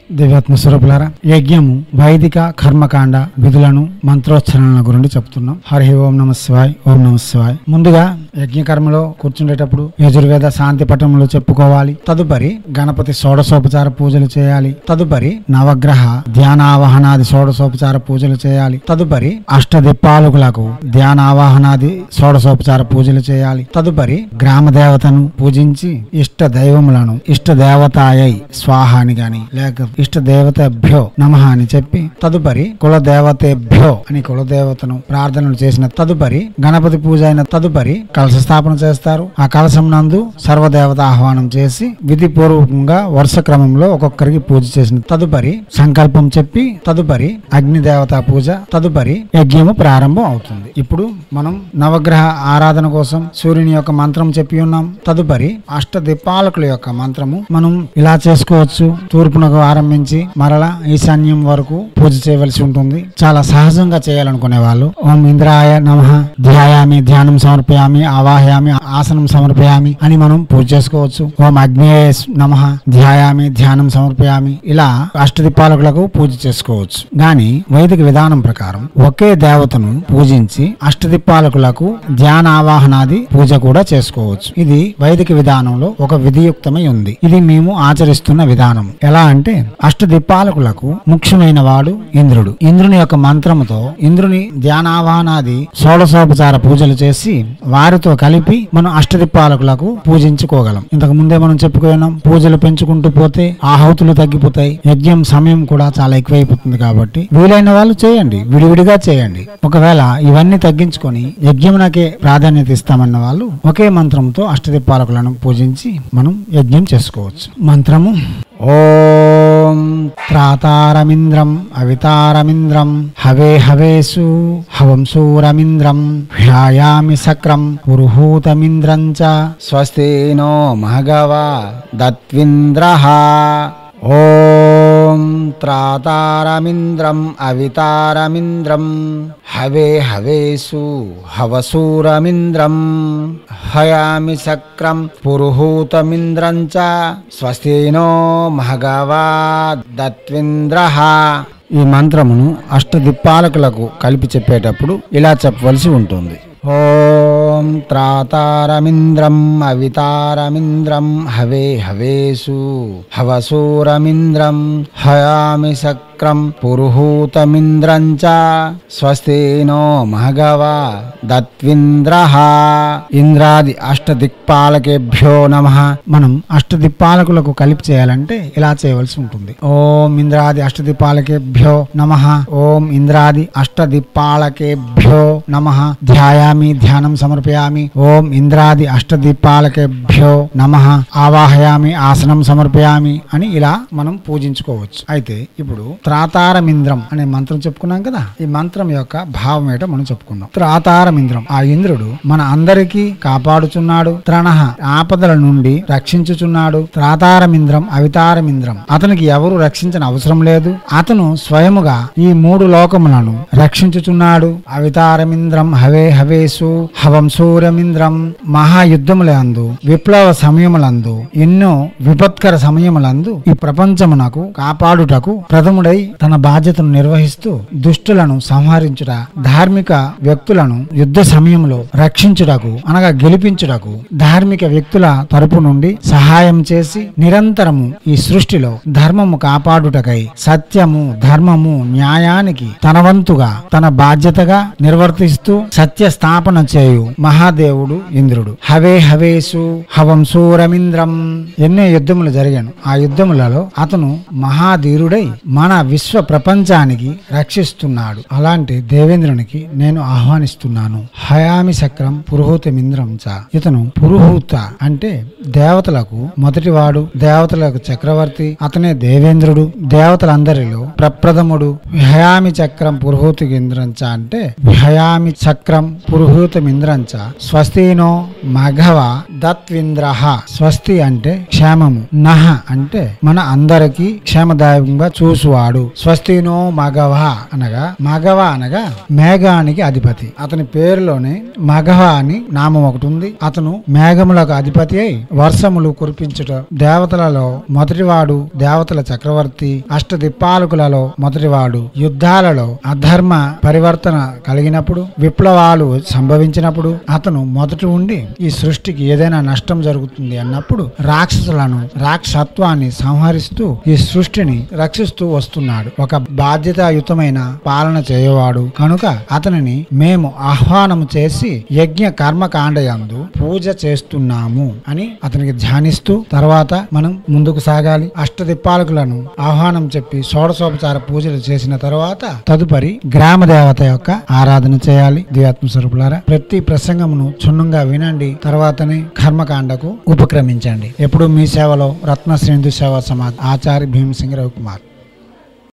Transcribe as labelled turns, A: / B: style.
A: దివ్యాత్మ స్వరూపులారా యజ్ఞము వైదిక కర్మకాండ విధులను మంత్రోచ్చరణల గురించి చెప్తున్నాం హరి ఓం నమ శివాయ్ ఓం నమ శివాయ్ ముందుగా యజ్ఞ కర్మలో కూర్చుండేటప్పుడు యజుర్వేద శాంతి పటములు చెప్పుకోవాలి తదుపరి గణపతి షోడశోపచార పూజలు చేయాలి తదుపరి నవగ్రహ ధ్యానావాహనాది షోడశోపచార పూజలు చేయాలి తదుపరి అష్టదిప్పాలుకులకు ధ్యానావాహనాది షోడశోపచార పూజలు చేయాలి తదుపరి గ్రామ దేవతను పూజించి ఇష్ట దైవములను ఇష్ట దేవతాయై స్వాహ అని గాని లేక ఇష్ట దేవతభ్యో నమ అని చెప్పి తదుపరి కుల దేవతేభ్యో అని కుల దేవతను ప్రార్థనలు చేసిన తదుపరి గణపతి పూజ అయిన తదుపరి కలశ స్థాపన చేస్తారు ఆ కలశం నందు సర్వదేవత ఆహ్వానం చేసి విధి పూర్వకంగా వరుస క్రమంలో ఒక్కొక్కరికి పూజ చేసిన తదుపరి సంకల్పం చెప్పి తదుపరి అగ్ని దేవత పూజ తదుపరి యజ్ఞము ప్రారంభం అవుతుంది ఇప్పుడు మనం నవగ్రహ ఆరాధన కోసం సూర్యుని యొక్క మంత్రం చెప్పి ఉన్నాం తదుపరి అష్ట దిప్పాలకుల యొక్క మంత్రము మనం ఇలా చేసుకోవచ్చు తూర్పునకు ఆరంభించి మరల ఈశాన్యం వరకు పూజ చేయవలసి ఉంటుంది చాలా సహజంగా చేయాలనుకునే వాళ్ళు ఓం ఇంద్రాయ నమ ధ్యాయామి ధ్యానం సమర్పయామి ఆవాహయామి ఆసనం సమర్పయామి అని మనం పూజ చేసుకోవచ్చు ఓం అగ్నేయ నమ ధ్యాయామి ధ్యానం సమర్పయామి ఇలా అష్టదిప్పాలకులకు పూజ చేసుకోవచ్చు గాని వైదిక విధానం ప్రకారం ఒకే దేవతను పూజించి అష్టదిప్పాలకులకు ధ్యాన ఆవాహనాది పూజ కూడా చేసుకోవచ్చు ఇది వైదిక విధానంలో ఒక విధియుక్తమై ఉంది ఇది మేము ఆచరిస్తున్న విధానం ఎలా అంటే అష్టదిప్పాలకులకు ముఖ్యమైన వాడు ఇంద్రుడు ఇంద్రుని యొక్క మంత్రముతో ఇంద్రుని ధ్యానావాహనాది షోడశోపచార పూజలు చేసి వారితో కలిపి మనం అష్టదిప్పాలకులకు పూజించుకోగలం ఇంతకు ముందే మనం చెప్పుకున్నాం పూజలు పెంచుకుంటూ పోతే ఆహుతులు తగ్గిపోతాయి యజ్ఞం సమయం కూడా చాలా ఎక్కువైపోతుంది కాబట్టి వీలైన వాళ్ళు చేయండి విడివిడిగా చేయండి ఒకవేళ ఇవన్నీ తగ్గించుకొని యజ్ఞమునకే ప్రాధాన్యత ఇస్తామన్న వాళ్ళు ఒకే మంత్రంతో అష్టదిప్పాలకులను పూజించి మనం యజ్ఞం చేసుకోవచ్చు మంత్రము ఓం త్రాతారమింద్రం అవితారమింద్రం హవే హవేసు హవం సూరమింద్రం హ్యాయామి సక్రం పురుహూతమింద్రం చ స్వస్తి నో మహగవా దత్వింద్రః ఓం త్రాతారమింద్రం అవితారమింద్రం హవే హవేసు హవసూరమింద్రం హయామి సక్రం పురుహూతమింద్రం చ స్వస్తి నో మహగవా దత్వింద్రః ఈ మంత్రమును అష్టదిప్పాలకులకు కలిపి చెప్పేటప్పుడు ఇలా చెప్పవలసి ఉంటుంది ఓం త్రాతారమింద్రం అవితారమింద్రం హవే హవేసు హవసూరమింద్రం హయామి సక్రం పురుహూతమింద్రం చ స్వస్తి నో మహగవా దత్వింద్రః ఇంద్రాది అష్టదిక్పాలకేభ్యో నమ మనం అష్టదిక్పాలకులకు కలిపి చేయాలంటే ఇలా చేయవలసి ఉంటుంది ఓం ఇంద్రాది అష్టదిక్పాలకేభ్యో నమ ఓం ఇంద్రాది అష్టదిక్పాలకేభ్యో నమ ధ్యాయామి ధ్యానం సమర్పయామి ఓం ఇంద్రాది అష్టదీపాలకేభ్యో నమ ఆవాహయామి ఆసనం సమర్పయామి అని ఇలా మనం పూజించుకోవచ్చు అయితే ఇప్పుడు త్రాతారమింద్రం అనే మంత్రం చెప్పుకున్నాం కదా ఈ మంత్రం యొక్క భావం ఏంటో మనం చెప్పుకుందాం త్రాతారమింద్రం ఆ ఇంద్రుడు మన అందరికీ కాపాడుచున్నాడు త్రణః ఆపదల నుండి రక్షించుచున్నాడు త్రాతారమింద్రం అవితారమింద్రం అతనికి ఎవరు రక్షించిన అవసరం లేదు అతను స్వయముగా ఈ మూడు లోకములను రక్షించుచున్నాడు అవితారమింద్రం హవే హవేసు హవం సూర్యమింద్రం మహాయుద్ధములందు విప్లవ సమయములందు ఎన్నో విపత్కర సమయములందు ఈ ప్రపంచమునకు కాపాడుటకు ప్రథముడై తన బాధ్యతను నిర్వహిస్తూ దుష్టులను సంహరించుట ధార్మిక వ్యక్తులను యుద్ధ సమయంలో రక్షించుటకు అనగా గెలిపించుటకు ధార్మిక వ్యక్తుల తరపు నుండి సహాయం చేసి నిరంతరము ఈ సృష్టిలో ధర్మము కాపాడుటకై సత్యము ధర్మము న్యాయానికి తన వంతుగా తన బాధ్యతగా నిర్వర్తిస్తూ సత్య స్థాపన చేయు మహాదేవుడు ఇంద్రుడు హవే హవేసు హవం సూరమింద్రం ఎన్నో యుద్ధములు జరిగాను ఆ యుద్ధములలో అతను మహాధీరుడై మన విశ్వ ప్రపంచానికి రక్షిస్తున్నాడు అలాంటి దేవేంద్రునికి నేను ఆహ్వానిస్తున్నాను హయామి చక్రం పురుహూతమింద్రం చ ఇతను పురుహూత అంటే దేవతలకు మొదటివాడు దేవతలకు చక్రవర్తి అతనే దేవేంద్రుడు దేవతలందరిలో ప్రప్రథముడు హయామి చక్రం పురుహూతమింద్రం చ అంటే హయామి చక్రం పురుహూతమింద్రం చ స్వస్తినో మఘవ దత్వింద్ర స్వస్తి అంటే క్షేమము నహ అంటే మన అందరికీ క్షేమదాయకంగా చూసువాడు చేస్తాడు స్వస్తినో మగవ అనగా మగవ అనగా మేఘానికి అధిపతి అతని పేరులోనే మగవ అని నామం ఒకటి ఉంది అతను మేఘములకు అధిపతి అయి వర్షములు కురిపించుట దేవతలలో మొదటివాడు దేవతల చక్రవర్తి అష్టదిప్పాలకులలో మొదటివాడు యుద్ధాలలో అధర్మ పరివర్తన కలిగినప్పుడు విప్లవాలు సంభవించినప్పుడు అతను మొదటి ఉండి ఈ సృష్టికి ఏదైనా నష్టం జరుగుతుంది అన్నప్పుడు రాక్షసులను రాక్షసత్వాన్ని సంహరిస్తూ ఈ సృష్టిని రక్షిస్తూ వస్తున్నాడు ఒక బాధ్యతాయుతమైన పాలన చేయవాడు కనుక అతనిని మేము ఆహ్వానము చేసి యజ్ఞ కర్మకాండయందు పూజ చేస్తున్నాము అని అతనికి ధ్యానిస్తూ తర్వాత మనం ముందుకు సాగాలి అష్టదిప్పాలకులను ఆహ్వానం చెప్పి షోడశోపచార పూజలు చేసిన తర్వాత తదుపరి గ్రామ దేవత యొక్క ఆరాధన చేయాలి దివ్యాత్మ స్వరూపులారా ప్రతి ప్రసంగమును క్షుణ్ణంగా వినండి తర్వాతనే కర్మకాండకు ఉపక్రమించండి ఎప్పుడు మీ సేవలో రత్న శ్రేణు సేవా సమాజ్ ఆచార్య భీమసింగ్ రవికుమార్